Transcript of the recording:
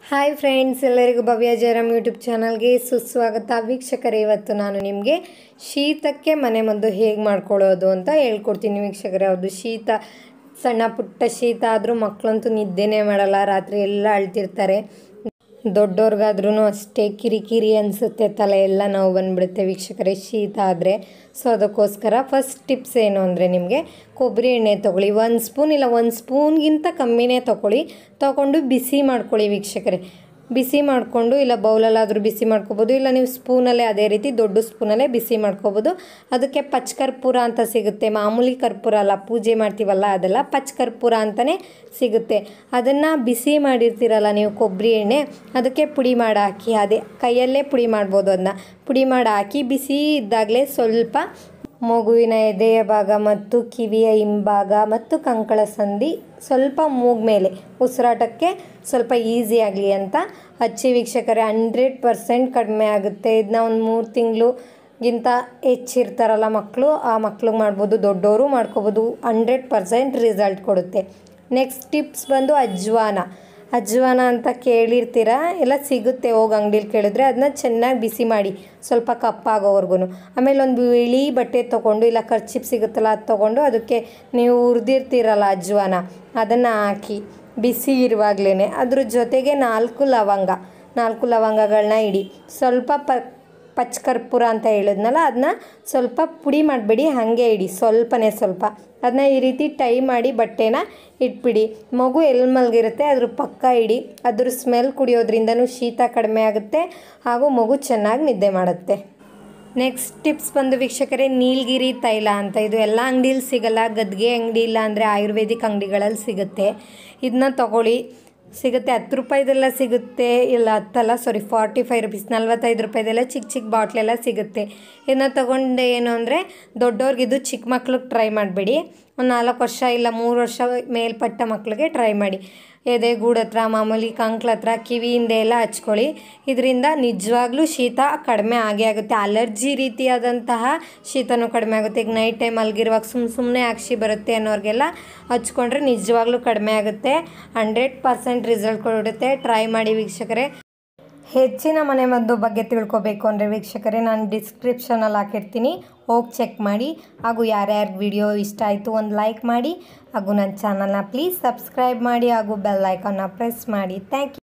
hi friends ಎಲ್ಲರಿಗೂ ಭವ್ಯ Jayaram YouTube ಚಾನಲ್ಗೆ ಸುಸ್ವಾಗತ ವೀಕ್ಷಕರೇ ಇವತ್ತು ನಾನು ನಿಮಗೆ ಶೀತಕ್ಕೆ ಮನೆ ಮದ್ದು ಹೇಗೆ ಮಾಡ್ಕೊಳ್ಳೋದು ಅಂತ ಹೇಳ್ಕೊಡ್ತೀನಿ ವೀಕ್ಷಕರೇ ಹೌದು ಶೀತ ಸಣ್ಣ ಪುಟ್ಟ ಶೀತ ಆದರೂ ಮಕ್ಕಳಂತೂ ನಿದ್ದೆನೇ ಮಾಡಲ್ಲ ರಾತ್ರಿ ಎಲ್ಲ ಅಳ್ತಿರ್ತಾರೆ ದೊಡ್ಡವ್ರಿಗಾದ್ರೂ ಅಷ್ಟೇ ಕಿರಿಕಿರಿ ಅನಿಸುತ್ತೆ ತಲೆ ಎಲ್ಲ ನೋವು ಬಂದುಬಿಡುತ್ತೆ ವೀಕ್ಷಕರೇ ಶೀತ ಆದರೆ ಸೊ ಅದಕ್ಕೋಸ್ಕರ ಫಸ್ಟ್ ಟಿಪ್ಸ್ ಏನು ಅಂದರೆ ನಿಮಗೆ ಕೊಬ್ಬರಿ ಎಣ್ಣೆ ತೊಗೊಳ್ಳಿ ಒಂದು ಸ್ಪೂನ್ ಇಲ್ಲ ಒಂದು ಸ್ಪೂನ್ಗಿಂತ ಕಮ್ಮಿನೇ ತೊಗೊಳ್ಳಿ ತೊಗೊಂಡು ಬಿಸಿ ಮಾಡ್ಕೊಳ್ಳಿ ವೀಕ್ಷಕರೇ ಬಿಸಿ ಮಾಡಿಕೊಂಡು ಇಲ್ಲ ಬೌಲಲ್ಲಾದರೂ ಬಿಸಿ ಮಾಡ್ಕೋಬೋದು ಇಲ್ಲ ನೀವು ಸ್ಪೂನಲ್ಲೇ ಅದೇ ರೀತಿ ದೊಡ್ಡ ಸ್ಪೂನಲ್ಲೇ ಬಿಸಿ ಮಾಡ್ಕೋಬೋದು ಅದಕ್ಕೆ ಪಚ್ ಕರ್ಪೂರ ಅಂತ ಸಿಗುತ್ತೆ ಮಾಮೂಲಿ ಕರ್ಪೂರ ಅಲ್ಲ ಪೂಜೆ ಮಾಡ್ತೀವಲ್ಲ ಅದೆಲ್ಲ ಪಚ್ ಕರ್ಪೂರ ಅಂತಲೇ ಸಿಗುತ್ತೆ ಅದನ್ನು ಬಿಸಿ ಮಾಡಿರ್ತೀರಲ್ಲ ನೀವು ಕೊಬ್ಬರಿ ಎಣ್ಣೆ ಅದಕ್ಕೆ ಪುಡಿ ಮಾಡಿ ಹಾಕಿ ಅದೇ ಕೈಯಲ್ಲೇ ಪುಡಿ ಮಾಡ್ಬೋದು ಅದನ್ನ ಪುಡಿ ಮಾಡಿ ಹಾಕಿ ಬಿಸಿ ಇದ್ದಾಗಲೇ ಸ್ವಲ್ಪ ಮಗುವಿನ ಎದೆಯ ಭಾಗ ಮತ್ತು ಕಿವಿಯ ಹಿಂಭಾಗ ಮತ್ತು ಕಂಕಳ ಸಂಧಿ ಸ್ವಲ್ಪ ಮೂಗ್ ಮೇಲೆ ಉಸಿರಾಟಕ್ಕೆ ಸ್ವಲ್ಪ ಈಸಿ ಆಗಲಿ ಅಂತ ಹಚ್ಚಿ ವೀಕ್ಷಕರೇ ಹಂಡ್ರೆಡ್ ಪರ್ಸೆಂಟ್ ಕಡಿಮೆ ಆಗುತ್ತೆ ಇದನ್ನ ಒಂದು ಮೂರು ತಿಂಗಳು ಗಿಂತ ಹೆಚ್ಚಿರ್ತಾರಲ್ಲ ಮಕ್ಕಳು ಆ ಮಕ್ಳಿಗೆ ಮಾಡ್ಬೋದು ದೊಡ್ಡವರು ಮಾಡ್ಕೋಬೋದು ಹಂಡ್ರೆಡ್ ಪರ್ಸೆಂಟ್ ರಿಸಲ್ಟ್ ಕೊಡುತ್ತೆ ನೆಕ್ಸ್ಟ್ ಟಿಪ್ಸ್ ಬಂದು ಅಜ್ವಾನ ಅಜ್ವಾನ ಅಂತ ಕೇಳಿರ್ತೀರ ಎಲ್ಲ ಸಿಗುತ್ತೆ ಹೋಗಿ ಅಂಗಡೀಲಿ ಕೇಳಿದ್ರೆ ಅದನ್ನ ಚೆನ್ನಾಗಿ ಬಿಸಿ ಮಾಡಿ ಸ್ವಲ್ಪ ಕಪ್ಪಾಗೋವರೆಗೂ ಆಮೇಲೆ ಒಂದು ಬಿಳಿ ಬಟ್ಟೆ ತೊಗೊಂಡು ಇಲ್ಲ ಖರ್ಚಿಪ್ ಸಿಗುತ್ತಲ್ಲ ಅದು ತೊಗೊಂಡು ಅದಕ್ಕೆ ನೀವು ಹುರಿದಿರ್ತೀರಲ್ಲ ಅಜ್ವಾನ ಅದನ್ನು ಹಾಕಿ ಬಿಸಿ ಇರುವಾಗಲೇ ಅದ್ರ ಜೊತೆಗೆ ನಾಲ್ಕು ಲವಂಗ ನಾಲ್ಕು ಲವಂಗಗಳನ್ನ ಇಡಿ ಸ್ವಲ್ಪ ಪ ಪಚ್ ಕರ್ಪೂರ ಅಂತ ಹೇಳಿದ್ನಲ್ಲ ಅದನ್ನ ಸ್ವಲ್ಪ ಪುಡಿ ಮಾಡಬೇಡಿ ಹಾಗೆ ಇಡಿ ಸ್ವಲ್ಪನೇ ಸ್ವಲ್ಪ ಅದನ್ನ ಈ ರೀತಿ ಟೈ ಮಾಡಿ ಬಟ್ಟೆನ ಇಟ್ಬಿಡಿ ಮಗು ಎಲ್ಲಿ ಮಲಗಿರುತ್ತೆ ಅದ್ರ ಪಕ್ಕ ಇಡಿ ಅದ್ರ ಸ್ಮೆಲ್ ಕುಡಿಯೋದ್ರಿಂದನೂ ಶೀತ ಕಡಿಮೆ ಆಗುತ್ತೆ ಹಾಗೂ ಮಗು ಚೆನ್ನಾಗಿ ನಿದ್ದೆ ಮಾಡುತ್ತೆ ನೆಕ್ಸ್ಟ್ ಟಿಪ್ಸ್ ಬಂದು ವೀಕ್ಷಕರೇ ನೀಲಗಿರಿ ತೈಲ ಅಂತ ಇದು ಎಲ್ಲ ಅಂಗಡೀಲಿ ಸಿಗಲ್ಲ ಗದ್ಗೆ ಅಂಗಡಿ ಇಲ್ಲ ಅಂದರೆ ಆಯುರ್ವೇದಿಕ್ ಅಂಗಡಿಗಳಲ್ಲಿ ಸಿಗುತ್ತೆ ಇದನ್ನ ತಗೊಳ್ಳಿ ಸಿಗುತ್ತೆ ಹತ್ತು ರೂಪಾಯಿದೆಲ್ಲ ಸಿಗುತ್ತೆ ಇಲ್ಲ ಹತ್ತಲ್ಲ ಸಾರಿ ಫಾರ್ಟಿ ಫೈವ್ ರುಪೀಸ್ ನಲ್ವತ್ತೈದು ರೂಪಾಯಿದೆಲ್ಲ ಚಿಕ್ಕ ಚಿಕ್ಕ ಬಾಟ್ಲೆಲ್ಲ ಸಿಗುತ್ತೆ ಇದನ್ನ ತೊಗೊಂಡೆ ಏನು ಅಂದರೆ ದೊಡ್ಡವ್ರಿಗಿದು ಚಿಕ್ಕ ಮಕ್ಳಿಗೆ ಟ್ರೈ ಮಾಡಬೇಡಿ ಒಂದು ನಾಲ್ಕು ವರ್ಷ ಇಲ್ಲ ಮೂರು ವರ್ಷ ಮೇಲ್ಪಟ್ಟ ಮಕ್ಕಳಿಗೆ ಟ್ರೈ ಮಾಡಿ ಎದೆ ಗೂಡು ಹತ್ರ ಮಾಮೂಲಿ ಕಂಕ್ಳ ಹತ್ರ ಕಿವಿಯಿಂದ ಎಲ್ಲ ಹಚ್ಕೊಳ್ಳಿ ಇದರಿಂದ ನಿಜವಾಗ್ಲೂ ಶೀತ ಕಡಿಮೆ ಆಗೇ ಆಗುತ್ತೆ ಅಲರ್ಜಿ ರೀತಿಯಾದಂತಹ ಶೀತನೂ ಕಡಿಮೆ ಆಗುತ್ತೆ ಈಗ ನೈಟ್ ಟೈಮ್ ಮಲಗಿರುವಾಗ ಸುಮ್ಮ ಸುಮ್ಮನೆ ಅಕ್ಷಿ ಬರುತ್ತೆ ಅನ್ನೋರಿಗೆಲ್ಲ ಹಚ್ಕೊಂಡ್ರೆ ನಿಜವಾಗ್ಲೂ ಕಡಿಮೆ ಆಗುತ್ತೆ ಹಂಡ್ರೆಡ್ ಪರ್ಸೆಂಟ್ ರಿಸಲ್ಟ್ ಕೊಡುತ್ತೆ ಟ್ರೈ ಮಾಡಿ ವೀಕ್ಷಕರೇ ಹೆಚ್ಚಿನ ಮನೆ ಮದ್ದು ಬಗ್ಗೆ ತಿಳ್ಕೊಬೇಕು ಅಂದರೆ ವೀಕ್ಷಕರೇ ನಾನು ಡಿಸ್ಕ್ರಿಪ್ಷನಲ್ಲಿ ಹಾಕಿರ್ತೀನಿ ಹೋಗಿ ಚೆಕ್ ಮಾಡಿ ಹಾಗೂ ಯಾರ್ಯಾರಿಗೆ ವಿಡಿಯೋ ಇಷ್ಟ ಆಯಿತು ಒಂದು ಲೈಕ್ ಮಾಡಿ ಹಾಗೂ ನನ್ನ ಚಾನಲ್ನ ಪ್ಲೀಸ್ ಸಬ್ಸ್ಕ್ರೈಬ್ ಮಾಡಿ ಹಾಗೂ ಬೆಲ್ ಐಕಾನ್ನ ಪ್ರೆಸ್ ಮಾಡಿ ಥ್ಯಾಂಕ್ ಯು